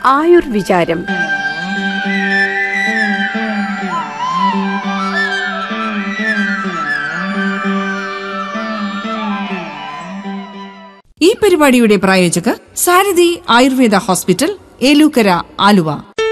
ആയുർവിചാരം ഈ പരിപാടിയുടെ പ്രായോജകർ സാരഥി ആയുർവേദ ഹോസ്പിറ്റൽ ഏലൂക്കര ആലുവ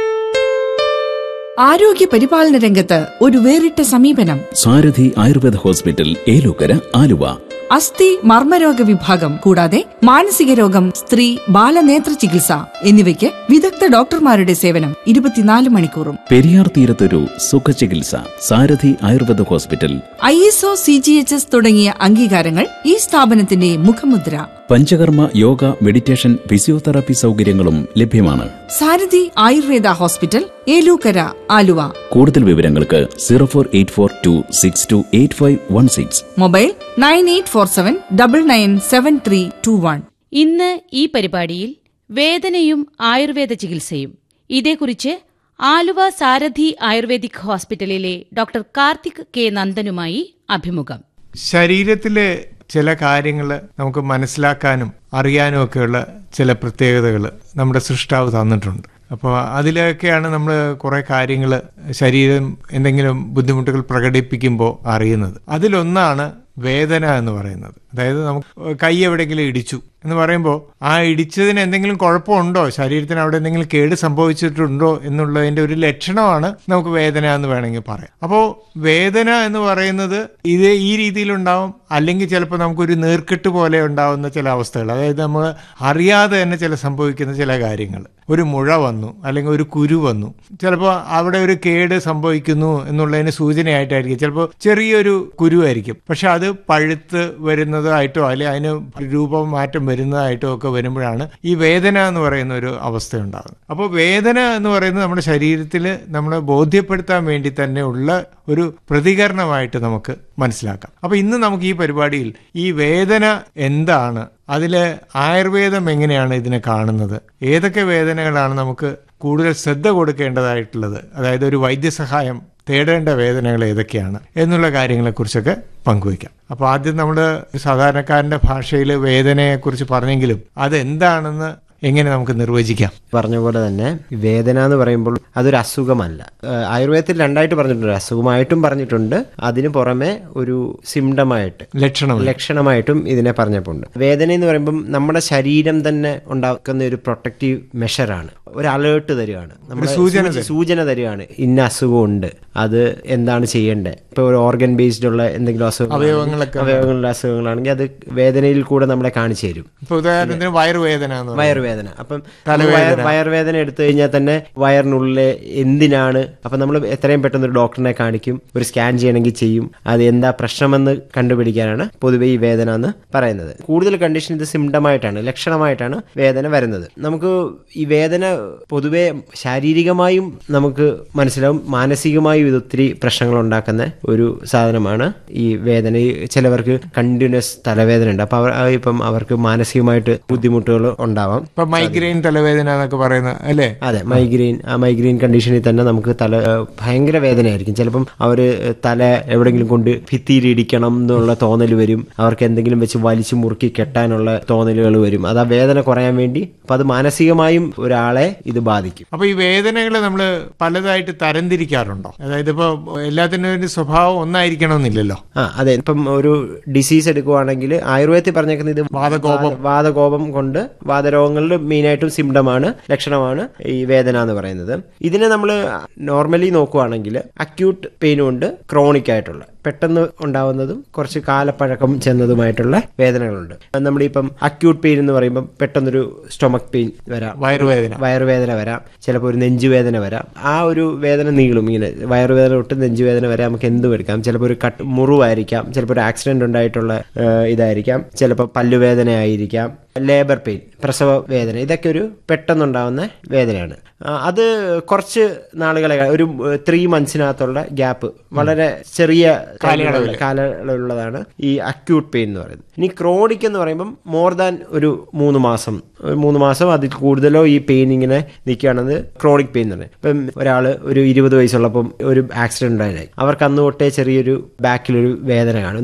ആരോഗ്യ പരിപാലന രംഗത്ത് ഒരു വേറിട്ട സമീപനം സാരഥി ആയുർവേദ ഹോസ്പിറ്റൽ ഏലൂക്കര ആലുവ അസ്ഥി മർമ്മരോഗ വിഭാഗം കൂടാതെ മാനസിക രോഗം സ്ത്രീ ബാലനേത്ര ചികിത്സ എന്നിവയ്ക്ക് വിദഗ്ധ ഡോക്ടർമാരുടെ സേവനം ഇരുപത്തിനാല് മണിക്കൂറും പെരിയാർ തീരത്തൊരു സുഖചികിത്സ Sarathi Ayurveda hospital I S O C G H S തുടങ്ങിയ അംഗീകാരങ്ങൾ ഈ സ്ഥാപനത്തിന്റെ മുഖമുദ്ര പഞ്ചകർമ്മ യോഗ മെഡിറ്റേഷൻ ഫിസിയോതെറാപ്പി സൗകര്യങ്ങളും ലഭ്യമാണ് സാരഥി ആയുർവേദ ഹോസ്പിറ്റൽ ഏലൂക്കര ആലുവ കൂടുതൽ വിവരങ്ങൾക്ക് zero four eight four two six two eight five one six mobile nine eight four seven double nine seven three two one ഇന്ന് ഈ പരിപാടിയിൽ വേദനയും ആയുർവേദ ചികിത്സയും ഇതേക്കുറിച്ച് ആലുവ സാരഥി ആയുർവേദിക് ഹോസ്പിറ്റലിലെ ഡോക്ടർ കാർത്തിക് കെ നന്ദനുമായി അഭിമുഖം ശരീരത്തിലെ ചില കാര്യങ്ങൾ നമുക്ക് മനസ്സിലാക്കാനും അറിയാനും ഒക്കെയുള്ള ചില പ്രത്യേകതകൾ നമ്മുടെ സൃഷ്ടാവ് തന്നിട്ടുണ്ട് അപ്പോൾ അതിലൊക്കെയാണ് നമ്മൾ കുറേ കാര്യങ്ങൾ ശരീരം എന്തെങ്കിലും ബുദ്ധിമുട്ടുകൾ പ്രകടിപ്പിക്കുമ്പോൾ അറിയുന്നത് അതിലൊന്നാണ് വേദന എന്ന് പറയുന്നത് അതായത് നമുക്ക് കൈ എവിടെയെങ്കിലും ഇടിച്ചു എന്ന് പറയുമ്പോൾ ആ ഇടിച്ചതിന് എന്തെങ്കിലും കുഴപ്പമുണ്ടോ ശരീരത്തിന് അവിടെ എന്തെങ്കിലും കേട് സംഭവിച്ചിട്ടുണ്ടോ എന്നുള്ളതിന്റെ ഒരു ലക്ഷണമാണ് നമുക്ക് വേദന എന്ന് വേണമെങ്കിൽ പറയാം അപ്പോൾ വേദന എന്ന് പറയുന്നത് ഇത് ഈ രീതിയിലുണ്ടാവും അല്ലെങ്കിൽ ചിലപ്പോൾ നമുക്കൊരു നീർക്കെട്ട് പോലെ ഉണ്ടാവുന്ന ചില അവസ്ഥകൾ അതായത് നമ്മൾ അറിയാതെ തന്നെ ചില സംഭവിക്കുന്ന ചില കാര്യങ്ങൾ ഒരു മുഴ വന്നു അല്ലെങ്കിൽ ഒരു കുരു വന്നു ചിലപ്പോൾ അവിടെ ഒരു കേട് സംഭവിക്കുന്നു എന്നുള്ളതിന് സൂചനയായിട്ടായിരിക്കും ചിലപ്പോൾ ചെറിയൊരു കുരുവായിരിക്കും പക്ഷെ അത് പഴുത്ത് വരുന്നതായിട്ടോ അല്ലെങ്കിൽ അതിന് രൂപം മാറ്റം വരുന്നതായിട്ടോ ഒക്കെ വരുമ്പോഴാണ് ഈ വേദന എന്ന് പറയുന്ന ഒരു അവസ്ഥ ഉണ്ടാകുന്നത് അപ്പോൾ വേദന എന്ന് പറയുന്നത് നമ്മുടെ ശരീരത്തിൽ നമ്മളെ ബോധ്യപ്പെടുത്താൻ വേണ്ടി തന്നെ ഉള്ള ഒരു പ്രതികരണമായിട്ട് നമുക്ക് മനസ്സിലാക്കാം അപ്പോൾ ഇന്ന് നമുക്ക് ഈ പരിപാടിയിൽ ഈ വേദന എന്താണ് അതിൽ ആയുർവേദം എങ്ങനെയാണ് ഇതിനെ കാണുന്നത് ഏതൊക്കെ വേദനകളാണ് നമുക്ക് കൂടുതൽ ശ്രദ്ധ കൊടുക്കേണ്ടതായിട്ടുള്ളത് അതായത് ഒരു വൈദ്യസഹായം തേടേണ്ട വേദനകൾ ഏതൊക്കെയാണ് എന്നുള്ള കാര്യങ്ങളെക്കുറിച്ചൊക്കെ പങ്കുവയ്ക്കാം അപ്പോൾ ആദ്യം നമ്മൾ സാധാരണക്കാരൻ്റെ ഭാഷയിൽ വേദനയെക്കുറിച്ച് പറഞ്ഞെങ്കിലും അതെന്താണെന്ന് എങ്ങനെ നമുക്ക് നിർവചിക്കാം പറഞ്ഞ പോലെ തന്നെ വേദന എന്ന് പറയുമ്പോൾ അതൊരു അസുഖമല്ല ഏഹ് ആയുർവേദത്തിൽ രണ്ടായിട്ട് പറഞ്ഞിട്ടുണ്ട് അസുഖമായിട്ടും പറഞ്ഞിട്ടുണ്ട് അതിന് പുറമെ ഒരു സിംറ്റമായിട്ട് ലക്ഷണം ലക്ഷണമായിട്ടും ഇതിനെ പറഞ്ഞപ്പോണ്ട് വേദന എന്ന് പറയുമ്പം നമ്മുടെ ശരീരം തന്നെ ഉണ്ടാക്കുന്ന ഒരു പ്രൊട്ടക്റ്റീവ് മെഷറാണ് ഒരു അലേർട്ട് തരികയാണ് നമ്മുടെ സൂചന സൂചി- സൂചന തരികയാണ് ഇന്ന അസുഖമുണ്ട് അത് എന്താണ് ചെയ്യേണ്ടത് ഇപ്പോൾ ഒരു ഓർഗൻ ബേസ്ഡ് ഉള്ള എന്തെങ്കിലും അസുഖം അവയവങ്ങളൊക്കെ അവയവങ്ങളുടെ അസുഖങ്ങളാണെങ്കിൽ അത് വേദനയിൽ കൂടെ നമ്മളെ കാണിച്ചു തരും ഇപ്പോൾ ഉദാഹരണത്തിന് വയറുവേദന എന്ന് പറയുന്നത്. വയറുവേദന അപ്പം വയർ വയറുവേദന എടുത്തു കഴിഞ്ഞാൽ തന്നെ വയറിനുള്ളിലെ എന്തിനാണ് അപ്പം നമ്മൾ എത്രയും പെട്ടെന്ന് ഒരു ഡോക്ടറിനെ കാണിക്കും ഒരു സ്കാൻ ചെയ്യണമെങ്കിൽ ചെയ്യും അത് എന്താ പ്രശ്നമെന്ന് കണ്ടുപിടിക്കാനാണ് പൊതുവെ ഈ വേദന എന്ന് പറയുന്നത് കൂടുതൽ കണ്ടീഷൻ ഇത് സിംറ്റമായിട്ടാണ് ലക്ഷണമായിട്ടാണ് വേദന വരുന്നത് നമുക്ക് ഈ വേദന പൊതുവെ ശാരീരികമായും നമുക്ക് മനസ്സിലാവും മാനസികമായും ഇത് ഒത്തിരി പ്രശ്നങ്ങൾ ഉണ്ടാക്കുന്ന ഒരു സാധനമാണ് ഈ വേദന ഈ ചിലവർക്ക് കണ്ടിന്യൂസ് തലവേദന ഉണ്ട് അപ്പൊ അവർ ഇപ്പം അവർക്ക് മാനസികമായിട്ട് ബുദ്ധിമുട്ടുകൾ ഉണ്ടാവാം ഇപ്പൊ മൈഗ്രെയിൻ തലവേദന എന്നൊക്കെ പറയുന്നത് അല്ലേ അതെ മൈഗ്രെയിൻ ആ മൈഗ്രെയിൻ കണ്ടീഷനിൽ തന്നെ നമുക്ക് തല ഏഹ്, ഭയങ്കര വേദനയായിരിക്കും ചിലപ്പം അവർ തല എവിടെയെങ്കിലും കൊണ്ട് ഭിത്തിയിൽ ഇടിക്കണം എന്നുള്ള തോന്നൽ വരും അവർക്ക് എന്തെങ്കിലും വെച്ച് വലിച്ചു മുറുക്കി കെട്ടാനുള്ള തോന്നലുകൾ വരും അത് ആ വേദന കുറയാൻ വേണ്ടി അപ്പം അത് മാനസികമായും ഒരാളെ ഇത് ബാധിക്കും അപ്പൊ ഈ വേദനകൾ നമ്മൾ പലതായിട്ട് തരംതിരിക്കാറുണ്ടോ അതായത് ഇപ്പൊ എല്ലാത്തിനും ഒരു സ്വഭാവം ഒന്നായിരിക്കണമെന്നില്ലല്ലോ ആ അതെ ഇപ്പം ഒരു ഡിസീസ് എടുക്കുവാണെങ്കിൽ ആയുർവേദത്തിൽ പറഞ്ഞേക്കുന്നത് ഇത് വാതകോപം. വാത- വാതകോപം കൊണ്ട് വാതരോഗങ്ങളിൽ മെയിനായിട്ടും സിംറ്റമാണ് ലക്ഷണമാണ് ഈ വേദന എന്ന് പറയുന്നത് ഇതിനെ നമ്മൾ നോർമലി നോക്കുവാണെങ്കിൽ അക്യൂട്ട് പെയിനും ഉണ്ട് ക്രോണിക് ആയിട്ടുള്ള പെട്ടെന്ന് ഉണ്ടാവുന്നതും കുറച്ച് കാലപ്പഴക്കം ചെന്നതുമായിട്ടുള്ള വേദനകളുണ്ട് നമ്മളിപ്പം അക്യൂട്ട് പെയിൻ എന്ന് പറയുമ്പോൾ പെട്ടെന്നൊരു സ്റ്റൊമക് പെയിൻ വരാം വയറുവേദന വയറുവേദന വരാം ചിലപ്പോൾ ഒരു നെഞ്ചുവേദന വരാം ആ ഒരു വേദന നീളും ഇങ്ങനെ വയറുവേദന തൊട്ട് നെഞ്ചുവേദന വരെ നമുക്ക് എന്തും എടുക്കാം ചിലപ്പോൾ ഒരു കട്ട് മുറിവായിരിക്കാം ചിലപ്പോൾ ഒരു ആക്സിഡന്റ് ഉണ്ടായിട്ടുള്ള ഏഹ്, ഇതായിരിക്കാം ചിലപ്പോൾ പല്ലുവേദന ആയിരിക്കാം ലേബർ പെയിൻ പ്രസവ വേദന ഇതൊക്കെ ഒരു പെട്ടെന്നുണ്ടാവുന്ന വേദനയാണ് ആ, അത് കുറച്ച് നാളുകളെ ഒരു ത്രീ മന്ത്സിനകത്തുള്ള ഗ്യാപ്പ് വളരെ ചെറിയ കാലയളവിൽ. കാലയളവിലുള്ളതാണ് ഈ അക്യൂട്ട് പെയിൻ എന്ന് പറയുന്നത് ഇനി ക്രോണിക് എന്ന് പറയുമ്പം മോർ ദാൻ ഒരു മൂന്ന് മാസം ഒരു മൂന്ന് മാസം അതിൽ കൂടുതലോ ഈ പെയിൻ ഇങ്ങനെ നിൽക്കുകയാണെന്ന് ക്രോണിക് പെയിൻ എന്ന് പറയുന്നത് ഇപ്പം ഒരാൾ ഒരു ഇരുപത് വയസ്സുള്ളപ്പം ഒരു ആക്സിഡന്റ് ഉണ്ടായി അവർക്ക് അന്ന് തൊട്ടേ ചെറിയൊരു ബാക്കിലൊരു വേദന കാണും